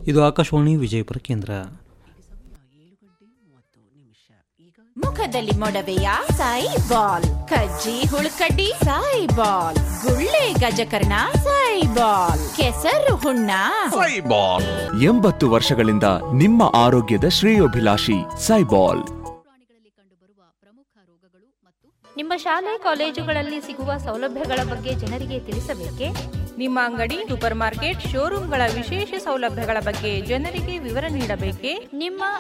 ಇದು ಆಕಾಶವಾಣಿ ವಿಜಯಪುರ ಕೇಂದ್ರ ಮುಖದಲ್ಲಿ ಮೊಡವೆಯ ಸಾಯಿ ಬಾಲ್ ಕಜ್ಜಿ ಹುಳುಕಡ್ಡಿ ಸಾಯಿ ಬಾಲ್ ಗುಳ್ಳೆ ಗಜಕರ್ಣ ಸಾಯಿ ಬಾಲ್ ಕೆಸರು ಹುಣ್ಣ ಎಂಬತ್ತು ವರ್ಷಗಳಿಂದ ನಿಮ್ಮ ಆರೋಗ್ಯದ ಶ್ರೇಯೋಭಿಲಾಷಿ ಸೈಬಾಲ್ ನಿಮ್ಮ ಶಾಲೆ ಕಾಲೇಜುಗಳಲ್ಲಿ ಸಿಗುವ ಸೌಲಭ್ಯಗಳ ಬಗ್ಗೆ ಜನರಿಗೆ ತಿಳಿಸಬೇಕೇ ನಿಮ್ಮ ಅಂಗಡಿ ಸೂಪರ್ ಮಾರ್ಕೆಟ್ ಶೋರೂಮ್ಗಳ ವಿಶೇಷ ಸೌಲಭ್ಯಗಳ ಬಗ್ಗೆ ಜನರಿಗೆ ವಿವರ ನೀಡಬೇಕೇ ನಿಮ್ಮ